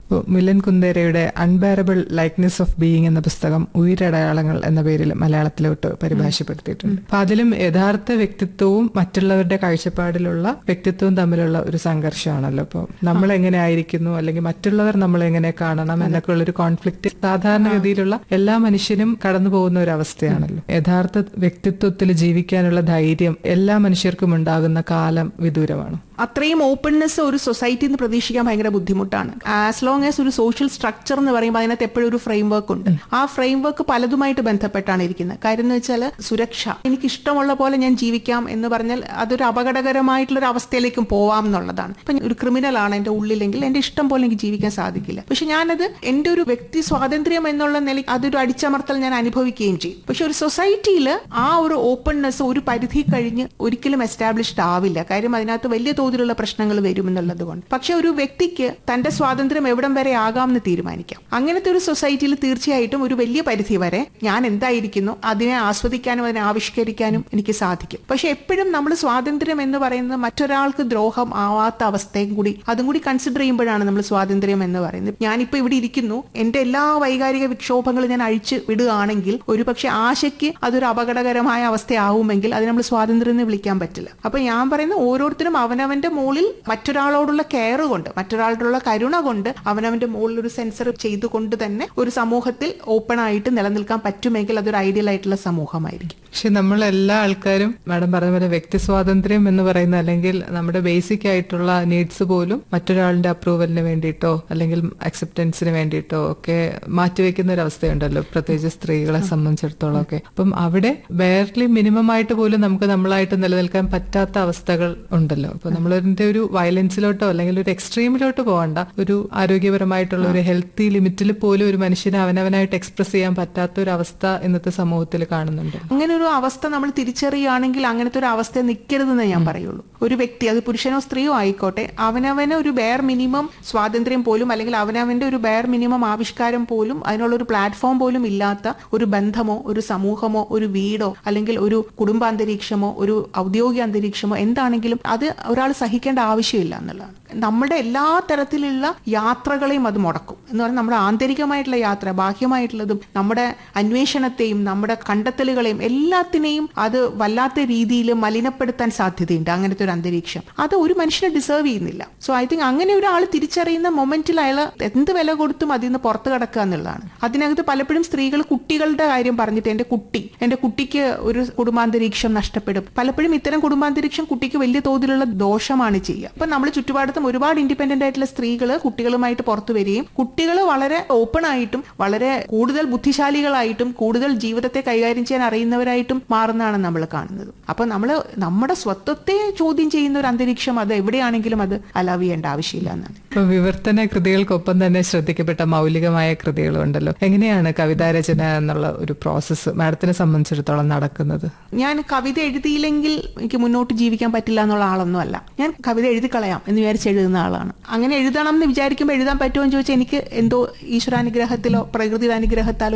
ഇപ്പോൾ മിലൻ കുന്ദേരയുടെ unbearable lightness of being എന്ന പുസ്തകം ഉയരടയാളങ്ങൾ എന്ന പേരിൽ മലയാളത്തിലോട്ട് പരിഭാഷപ്പെടുത്തിയിട്ടുണ്ട് അപ്പൊ അതിലും യഥാർത്ഥ വ്യക്തിത്വവും മറ്റുള്ളവരുടെ കാഴ്ചപ്പാടിലുള്ള വ്യക്തിത്വവും തമ്മിലുള്ള ഒരു സംഘർഷമാണല്ലോ ഇപ്പോൾ നമ്മൾ എങ്ങനെ ആയിരിക്കുന്നു അല്ലെങ്കിൽ മറ്റുള്ളവർ നമ്മളെ എങ്ങനെ കാണണം എന്നൊക്കെ ഉള്ള ഒരു കോൺഫ്ലിക്റ്റ് സാധാരണഗതിയിലുള്ള എല്ലാ മനുഷ്യനും കടന്നു പോകുന്ന ഒരു അവസ്ഥയാണല്ലോ യഥാർത്ഥ വ്യക്തിത്വത്തിൽ ജീവിക്കാനുള്ള ധൈര്യം എല്ലാ മനുഷ്യർക്കും ഉണ്ടാകുന്ന കാലം വിദൂരമാണ് അത്രയും ഓപ്പൺനെസ് ഒരു സൊസൈറ്റിയിൽ നിന്ന് പ്രതീക്ഷിക്കാൻ ഭയങ്കര ബുദ്ധിമുട്ടാണ് ആസ് ലോങ് ആസ് ഒരു സോഷ്യൽ സ്ട്രക്ചർ എന്ന് പറയുമ്പോൾ അതിനകത്ത് എപ്പോഴും ഒരു ഫ്രെയിം വർക്ക് ഉണ്ട് ആ ഫ്രെയിം വർക്ക് പലതുമായിട്ട് ബന്ധപ്പെട്ടാണ് ഇരിക്കുന്നത് കാര്യം എന്ന് വെച്ചാൽ സുരക്ഷ എനിക്ക് ഇഷ്ടമുള്ള പോലെ ഞാൻ ജീവിക്കാം എന്ന് പറഞ്ഞാൽ അതൊരു അപകടകരമായിട്ടുള്ള ഒരു അവസ്ഥയിലേക്കും പോവാം എന്നുള്ളതാണ് ഇപ്പൊ ഒരു ക്രിമിനൽ ആണ് എന്റെ ഉള്ളിലെങ്കിൽ എന്റെ ഇഷ്ടം പോലെ എനിക്ക് ജീവിക്കാൻ സാധിക്കില്ല പക്ഷെ ഞാനത് എന്റെ ഒരു വ്യക്തി സ്വാതന്ത്ര്യം എന്നുള്ള നിലയ്ക്ക് അതൊരു അടിച്ചമർത്തൽ ഞാൻ അനുഭവിക്കുകയും ചെയ്യും പക്ഷെ ഒരു സൊസൈറ്റിയിൽ ആ ഒരു ഓപ്പൺനെസ് ഒരു പരിധി കഴിഞ്ഞ് ഒരിക്കലും എസ്റ്റാബ്ലിഷ്ഡ് ആവില്ല കാര്യം അതിനകത്ത് വലിയ തോതിലുള്ള പ്രശ്നങ്ങൾ വരുമെന്നുള്ളത് കൊണ്ട് പക്ഷെ ഒരു വ്യക്തിക്ക് തന്റെ സ്വാതന്ത്ര്യം എവിടം വരെ ആകാമെന്ന് തീരുമാനിക്കാം അങ്ങനത്തെ ഒരു സൊസൈറ്റിയിൽ തീർച്ചയായിട്ടും ഒരു വലിയ പരിധി വരെ ഞാൻ എന്തായിരിക്കുന്നു അതിനെ ആസ്വദിക്കാനും അതിനെ ആവിഷ്കരിക്കാനും എനിക്ക് സാധിക്കും പക്ഷെ എപ്പോഴും നമ്മൾ സ്വാതന്ത്ര്യം എന്ന് പറയുന്നത് മറ്റൊരാൾക്ക് ദ്രോഹം ആവാത്ത അവസ്ഥയും കൂടി അതും കൂടി കൺസിഡർ ചെയ്യുമ്പോഴാണ് നമ്മൾ സ്വാതന്ത്ര്യം എന്ന് പറയുന്നത് ഞാനിപ്പോ ഇവിടെ ഇരിക്കുന്നു എന്റെ എല്ലാ വൈകാരിക വിക്ഷോഭങ്ങളും ഞാൻ അഴിച്ചു വിടുകയാണെങ്കിൽ ഒരു പക്ഷെ ആശയ്ക്ക് അതൊരു അപകടകരമായ അവസ്ഥയാവുമെങ്കിൽ അത് നമ്മൾ സ്വാതന്ത്ര്യം എന്ന് വിളിക്കാൻ പറ്റില്ല അപ്പൊ ഞാൻ പറയുന്നത് ഓരോരുത്തരും അവനവന്റെ മുകളിൽ മറ്റൊരാളോടുള്ള കെയർ കൊണ്ട് മറ്റൊരാളോടുള്ള കരുണ കൊണ്ട് അവനവന്റെ മുകളിൽ ഒരു സെൻസർ ചെയ്തുകൊണ്ട് തന്നെ ഒരു സമൂഹത്തിൽ ഓപ്പൺ ആയിട്ട് നിലനിൽക്കാൻ പറ്റുമെങ്കിൽ അതൊരു ഐഡിയൽ ആയിട്ടുള്ള സമൂഹമായിരിക്കും പക്ഷെ നമ്മൾ എല്ലാ ആൾക്കാരും മാഡം പറഞ്ഞ പോലെ വ്യക്തി സ്വാതന്ത്ര്യം എന്ന് പറയുന്ന അല്ലെങ്കിൽ നമ്മുടെ ബേസിക് ആയിട്ടുള്ള നീഡ്സ് പോലും മറ്റൊരാളുടെ അപ്രൂവലിന് വേണ്ടിയിട്ടോ അല്ലെങ്കിൽ അക്സെപ്റ്റൻസിന് വേണ്ടിയിട്ടോ ഒക്കെ മാറ്റിവെക്കുന്ന ഒരു അവസ്ഥയുണ്ടല്ലോ പ്രത്യേകിച്ച് സ്ത്രീകളെ സംബന്ധിച്ചിടത്തോളം ഒക്കെ അപ്പം അവിടെ ബെയർലി മിനിമം ആയിട്ട് പോലും നമുക്ക് നമ്മളായിട്ട് നിലനിൽക്കാൻ പറ്റാത്ത അവസ്ഥകൾ ഉണ്ടല്ലോ അപ്പൊ നമ്മളതിന്റെ ഒരു വയലൻസിലോട്ടോ അല്ലെങ്കിൽ ഒരു എക്സ്ട്രീമിലോട്ട് പോകണ്ട ഒരു ആരോഗ്യപരമായിട്ടുള്ള ഒരു ഹെൽത്തി ലിമിറ്റിൽ പോലും ഒരു മനുഷ്യനെ അവനവനായിട്ട് എക്സ്പ്രസ് ചെയ്യാൻ പറ്റാത്ത ഒരു അവസ്ഥ ഇന്നത്തെ സമൂഹത്തിൽ കാണുന്നുണ്ട് അങ്ങനെ ഒരു അവസ്ഥ നമ്മൾ തിരിച്ചറിയുകയാണെങ്കിൽ അങ്ങനത്തെ ഒരു അവസ്ഥ നിൽക്കരുതെന്ന് ഞാൻ പറയുള്ളൂ ഒരു വ്യക്തി അത് പുരുഷനോ സ്ത്രീയോ ആയിക്കോട്ടെ അവനവന് ഒരു ബെയർ മിനിമം സ്വാതന്ത്ര്യം പോലും അല്ലെങ്കിൽ അവനവന്റെ ഒരു ബെയർ മിനിമം ആവിഷ്കാരം പോലും അതിനുള്ള ഒരു പ്ലാറ്റ്ഫോം പോലും ഇല്ലാത്ത ഒരു ബന്ധമോ ഒരു സമൂഹമോ ഒരു വീടോ അല്ലെങ്കിൽ ഒരു കുടുംബാന്തരീക്ഷമോ ഒരു ഔദ്യോഗിക അന്തരീക്ഷമോ എന്താണെങ്കിലും അത് ഒരാൾ സഹിക്കേണ്ട ആവശ്യമില്ല എന്നുള്ളതാണ് നമ്മുടെ എല്ലാ തരത്തിലുള്ള യാത്രകളെയും അത് മുടക്കും എന്ന് പറഞ്ഞാൽ നമ്മുടെ ആന്തരികമായിട്ടുള്ള യാത്ര ബാഹ്യമായിട്ടുള്ളതും നമ്മുടെ അന്വേഷണത്തെയും നമ്മുടെ കണ്ടെത്തലുകളെയും എല്ലാത്തിനെയും അത് വല്ലാത്ത രീതിയിൽ മലിനപ്പെടുത്താൻ സാധ്യതയുണ്ട് അങ്ങനത്തെ ഒരു അന്തരീക്ഷം അത് ഒരു മനുഷ്യനെ ഡിസേർവ് ചെയ്യുന്നില്ല സോ ഐ തിങ്ക് അങ്ങനെ ഒരാൾ തിരിച്ചറിയുന്ന മൊമെന്റിൽ അയാൾ എന്ത് വില കൊടുത്തും അതിൽ നിന്ന് പുറത്തു കടക്കുക എന്നുള്ളതാണ് അതിനകത്ത് പലപ്പോഴും സ്ത്രീകൾ കുട്ടികളുടെ കാര്യം പറഞ്ഞിട്ട് എന്റെ കുട്ടി എന്റെ കുട്ടിക്ക് ഒരു കുടുംബാന്തരീക്ഷം നഷ്ടപ്പെടും പലപ്പോഴും ഇത്തരം കുടുംബാന്തരീക്ഷം കുട്ടിക്ക് വലിയ തോതിലുള്ള ദോഷമാണ് ചെയ്യുക അപ്പൊ നമ്മൾ ചുറ്റുപാടത്തും ഒരുപാട് ഇൻഡിപെൻഡന്റ് ആയിട്ടുള്ള സ്ത്രീകൾ കുട്ടികളുമായിട്ട് പുറത്തു വരികയും കുട്ടികൾ വളരെ ഓപ്പൺ ആയിട്ടും വളരെ കൂടുതൽ ബുദ്ധിശാലികളായിട്ടും കൂടുതൽ ജീവിതത്തെ കൈകാര്യം ചെയ്യാൻ അറിയുന്നവരായിട്ടും മാറുന്നതാണ് നമ്മൾ കാണുന്നത് അപ്പൊ നമ്മൾ നമ്മുടെ സ്വത്വത്തെ ചോദ്യം ചെയ്യുന്ന ഒരു അന്തരീക്ഷം അത് എവിടെയാണെങ്കിലും അത് അലവ് ചെയ്യേണ്ട ആവശ്യമില്ല എന്നാണ് ഇപ്പൊ വിവർത്തന കൃതികൾക്കൊപ്പം തന്നെ ശ്രദ്ധിക്കപ്പെട്ട മൗലികമായ കൃതികളും ഉണ്ടല്ലോ എങ്ങനെയാണ് കവിതാരചന എന്നുള്ള ഒരു പ്രോസസ്സ് മാഡത്തിനെ സംബന്ധിച്ചിടത്തോളം നടക്കുന്നത് ഞാൻ കവിത എഴുതിയില്ലെങ്കിൽ എനിക്ക് മുന്നോട്ട് ജീവിക്കാൻ പറ്റില്ല എന്നുള്ള ആളൊന്നും അല്ല ഞാൻ കവിത എഴുതി കളയാം എന്ന് വിചാരിച്ച് എഴുതുന്ന ആളാണ് അങ്ങനെ എഴുതണം എന്ന് വിചാരിക്കുമ്പോൾ എഴുതാൻ പറ്റുമോ എന്ന് ചോദിച്ചാൽ എനിക്ക് എന്തോ ഈശ്വരാനുഗ്രഹത്തിലോ പ്രകൃതിയുടെ അനുഗ്രഹത്താലോ